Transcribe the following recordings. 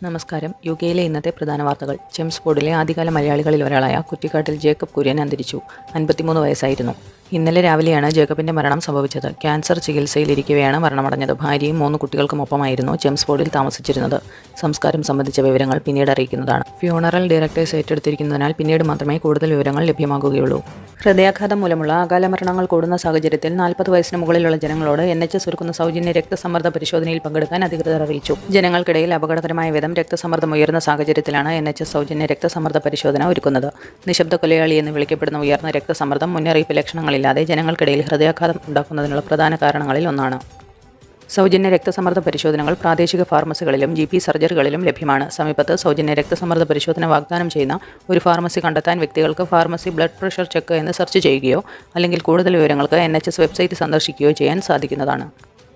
നമസ്കാരം യു കെയിലെ ഇന്നത്തെ പ്രധാന വാർത്തകൾ ചെംസ് ബോർഡിലെ ആദ്യകാല മലയാളികളിൽ ഒരാളായ കുറ്റിക്കാട്ടിൽ ജേക്കബ് കുര്യൻ അന്തരിച്ചു അൻപത്തിമൂന്ന് വയസ്സായിരുന്നു ഇന്നലെ രാവിലെയാണ് ജേക്കബിന്റെ മരണം സംഭവിച്ചത് ക്യാൻസർ ചികിത്സയിലിരിക്കവെയാണ് മരണമടഞ്ഞത് ഭാര്യയും മൂന്ന് കുട്ടികൾക്കുമൊപ്പമായിരുന്നു ജെംസ് ബോർഡിൽ താമസിച്ചിരുന്നത് സംസ്കാരം സംബന്ധിച്ച വിവരങ്ങൾ പിന്നീട് അറിയിക്കുന്നതാണ് ഫ്യൂണറൽ ഡയറക്ടേഴ്സ് ഏറ്റെടുത്തിരിക്കുന്നതിനാൽ പിന്നീട് മാത്രമേ കൂടുതൽ വിവരങ്ങൾ ലഭ്യമാകുകയുള്ളൂ ഹൃദയാഘാതം മൂലമുള്ള അകാല മരണങ്ങൾ കൂടുന്ന സാഹചര്യത്തിൽ നാൽപ്പത് വയസ്സിന് മുകളിലുള്ള ജനങ്ങളോട് എൻ എച്ച് എസ് ഒരുക്കുന്ന സൗജന്യ രക്തസമ്മർദ്ദ പരിശോധനയിൽ പങ്കെടുക്കാൻ അധികൃതർ അറിയിച്ചു ജനങ്ങൾക്കിടയിൽ അപകടകരമായ വിധം രക്തസമ്മർദ്ദം ഉയർന്ന സാഹചര്യത്തിലാണ് എൻ എച്ച് എസ് സൗജന്യ രക്തസമ്മർദ്ദ പരിശോധന ഒരുക്കുന്നത് നിശബ്ദ കൊലയാളി എന്ന് വിളിക്കപ്പെടുന്ന ഉയർന്ന രക്തസമ്മർദ്ദം മുന്നറിയിപ്പ് ലക്ഷണങ്ങളില്ലാതെ ജനങ്ങൾക്കിടയിൽ ഹൃദയാഘാതം ഉണ്ടാക്കുന്നതിനുള്ള പ്രധാന കാരണങ്ങളിൽ ഒന്നാണ് സൗജന്യ രക്തസമ്മർദ്ദ പരിശോധനകൾ പ്രാദേശിക ഫാർമസികളിലും ജി പി സർജറികളിലും ലഭ്യമാണ് സമീപത്ത് സൗജന്യ രക്തസമ്മർദ്ദ പരിശോധന വാഗ്ദാനം ചെയ്യുന്ന ഒരു ഫാർമസി കണ്ടെത്താൻ വ്യക്തികൾക്ക് ഫാർമസി ബ്ലഡ് പ്രഷർ ചെക്ക് എന്ന് സെർച്ച് ചെയ്യുകയോ അല്ലെങ്കിൽ കൂടുതൽ വിവരങ്ങൾക്ക് എൻ എച്ച് എസ് വെബ്സൈറ്റ് സന്ദർശിക്കുകയോ ചെയ്യാൻ സാധിക്കുന്നതാണ്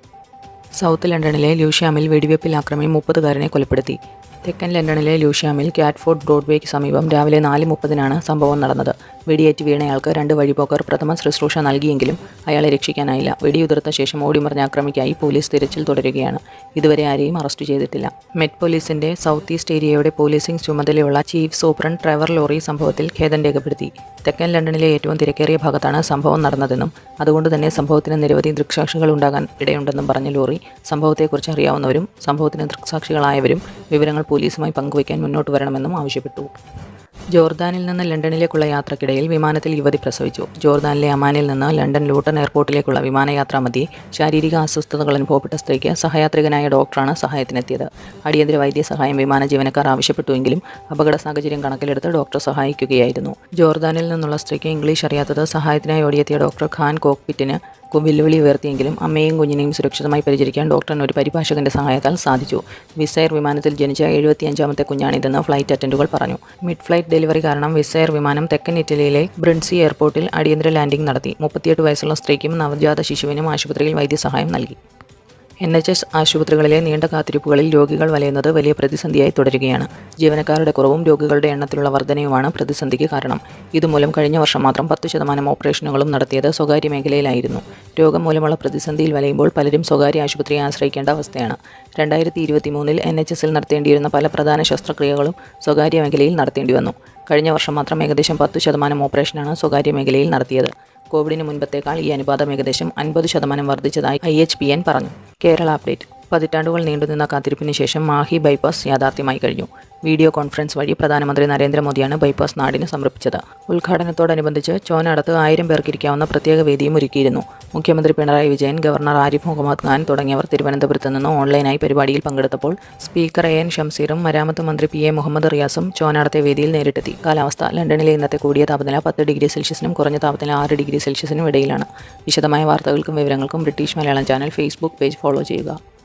സൗത്ത് ലണ്ടനിലെ ലൂഷ്യാമിൽ വെടിവെപ്പിൽ ആക്രമി മുപ്പതുകാരനെ കൊലപ്പെടുത്തി തെക്കൻ ലണ്ടനിലെ ലൂഷ്യാമിൽ കാറ്റ്ഫോർഡ് ബ്രോഡ്വേക്ക് സമീപം രാവിലെ നാല് മുപ്പതിനാണ് സംഭവം നടന്നത് വെടിയേറ്റ് വീണയാൾക്ക് രണ്ട് വഴിപോക്കർ പ്രഥമ ശുശ്രൂഷ നൽകിയെങ്കിലും അയാളെ രക്ഷിക്കാനായില്ല വെടിയുതിർത്ത ശേഷം ഓടിമറിഞ്ഞ ആക്രമിക്കായി പോലീസ് തിരച്ചിൽ തുടരുകയാണ് ഇതുവരെ ആരെയും അറസ്റ്റ് ചെയ്തിട്ടില്ല മെറ്റ് പോലീസിന്റെ സൗത്ത് ഈസ്റ്റ് ഏരിയയുടെ പോലീസിംഗ് ചുമതലയുള്ള ചീഫ് സൂപ്രണ്ട് ട്രെവർ ലോറി സംഭവത്തിൽ ഖേദം രേഖപ്പെടുത്തി തെക്കൻ ലണ്ടനിലെ ഏറ്റവും തിരക്കേറിയ ഭാഗത്താണ് സംഭവം നടന്നതെന്നും അതുകൊണ്ട് തന്നെ സംഭവത്തിന് നിരവധി ദൃക്സാക്ഷികൾ ഉണ്ടാകാൻ ഇടയുണ്ടെന്നും പറഞ്ഞ ലോറി സംഭവത്തെക്കുറിച്ച് അറിയാവുന്നവരും സംഭവത്തിന് ദൃക്സാക്ഷികളായവരും വിവരങ്ങൾ പോലീസുമായി പങ്കുവയ്ക്കാൻ മുന്നോട്ട് വരണമെന്നും ആവശ്യപ്പെട്ടു ജോർദാനിൽ നിന്ന് ലണ്ടനിലേക്കുള്ള യാത്രക്കിടയിൽ വിമാനത്തിൽ യുവതി പ്രസവിച്ചു ജോർദാനിലെ അമാനിൽ നിന്ന് ലണ്ടൻ ലൂട്ടൺ എയർപോർട്ടിലേക്കുള്ള വിമാനയാത്രാ മധ്യേ ശാരീരിക അസ്വസ്ഥതകൾ അനുഭവപ്പെട്ട സ്ത്രീക്ക് സഹയാത്രികനായ ഡോക്ടറാണ് സഹായത്തിനെത്തിയത് അടിയന്തര വൈദ്യസഹായം വിമാന ജീവനക്കാർ ആവശ്യപ്പെട്ടുവെങ്കിലും അപകട സാഹചര്യം കണക്കിലെടുത്ത് ഡോക്ടർ സഹായിക്കുകയായിരുന്നു ജോർദാനിൽ നിന്നുള്ള സ്ത്രീക്ക് ഇംഗ്ലീഷ് അറിയാത്തത് സഹായത്തിനായി ഓടിയെത്തിയ ഡോക്ടർ ഖാൻ കോക്പിറ്റിന് കു- വെല്ലുവിളി ഉയർത്തിയെങ്കിലും അമ്മയെയും കുഞ്ഞിനെയും സുരക്ഷിതമായി പരിചരിക്കാൻ ഡോക്ടറിന് ഒരു പരിഭാഷകന്റെ സഹായത്താൽ സാധിച്ചു വിസയർ വിമാനത്തിൽ ജനിച്ച എഴുപത്തിയഞ്ചാമത്തെ കുഞ്ഞാണിതെന്ന് ഫ്ലൈറ്റ് അറ്റൻഡുകൾ പറഞ്ഞു മിഡ് ഫ്ലൈറ്റ് ഡെലിവറി കാരണം വിസയർ വിമാനം തെക്കൻ ഇറ്റലിയിലെ ബ്രിൻസി എയർപോർട്ടിൽ അടിയന്തര ലാൻഡിംഗ് നടത്തി മുപ്പത്തിയെട്ട് വയസ്സുള്ള സ്ത്രീക്കും നവജാത ശിശുവിനും ആശുപത്രിയിൽ വൈദ്യസഹായം നൽകി എൻ എച്ച് എസ് ആശുപത്രികളിലെ നീണ്ട കാത്തിരിപ്പുകളിൽ രോഗികൾ വലയുന്നത് വലിയ പ്രതിസന്ധിയായി തുടരുകയാണ് ജീവനക്കാരുടെ കുറവും രോഗികളുടെ എണ്ണത്തിലുള്ള വർധനയുമാണ് പ്രതിസന്ധിക്ക് കാരണം ഇതുമൂലം കഴിഞ്ഞ വർഷം മാത്രം പത്ത് ശതമാനം ഓപ്പറേഷനുകളും നടത്തിയത് സ്വകാര്യ മേഖലയിലായിരുന്നു രോഗം മൂലമുള്ള പ്രതിസന്ധിയിൽ വലയുമ്പോൾ പലരും സ്വകാര്യ ആശുപത്രിയെ ആശ്രയിക്കേണ്ട അവസ്ഥയാണ് രണ്ടായിരത്തി ഇരുപത്തി മൂന്നിൽ എൻ എച്ച് എസിൽ നടത്തേണ്ടിയിരുന്ന പല പ്രധാന ശസ്ത്രക്രിയകളും സ്വകാര്യ മേഖലയിൽ നടത്തേണ്ടി വന്നു കഴിഞ്ഞ വർഷം മാത്രം ഏകദേശം പത്ത് ശതമാനം ഓപ്പറേഷനാണ് സ്വകാര്യ മേഖലയിൽ നടത്തിയത് കോവിഡിന് മുൻപത്തേക്കാൾ ഈ അനുപാതം ഏകദേശം അൻപത് ശതമാനം വർദ്ധിച്ചതായി ഐ എച്ച് പി എൻ പറഞ്ഞു കേരള അപ്ഡേറ്റ് പതിറ്റാണ്ടുകൾ നീണ്ടുനിന്ന കാത്തിരിപ്പിന് ശേഷം മാഹി ബൈപ്പാസ് യാഥാർത്ഥ്യമായി കഴിഞ്ഞു വീഡിയോ കോൺഫറൻസ് വഴി പ്രധാനമന്ത്രി നരേന്ദ്രമോദിയാണ് ബൈപ്പാസ് നാടിന് സമർപ്പിച്ചത് ഉദ്ഘാടനത്തോടനുബന്ധിച്ച് ചോനടത്ത് ആയിരം പേർക്ക് ഇരിക്കാവുന്ന പ്രത്യേക വേദിയും ഒരുക്കിയിരുന്നു മുഖ്യമന്ത്രി പിണറായി വിജയൻ ഗവർണർ ആരിഫ് മുഹമ്മദ് ഖാൻ തുടങ്ങിയവർ തിരുവനന്തപുരത്ത് നിന്ന് ഓൺലൈനായി പരിപാടിയിൽ പങ്കെടുത്തപ്പോൾ സ്പീക്കർ എ എൻ ഷംസീറും മരാമത്ത് മന്ത്രി പി എ മുഹമ്മദ് റിയാസും ചോനാടത്തെ വേദിയിൽ നേരിട്ടെത്തി കാലാവസ്ഥ ലണ്ടനിലെ ഇന്നത്തെ കൂടിയ താപനില പത്ത് ഡിഗ്രി സെൽഷ്യസിനും കുറഞ്ഞ താപനില ആറ് ഡിഗ്രി സെൽഷ്യസിനും ഇടയിലാണ് വിശദമായ വാർത്തകൾക്കും വിവരങ്ങൾക്കും British Malayalam channel Facebook page follow ചെയ്യുക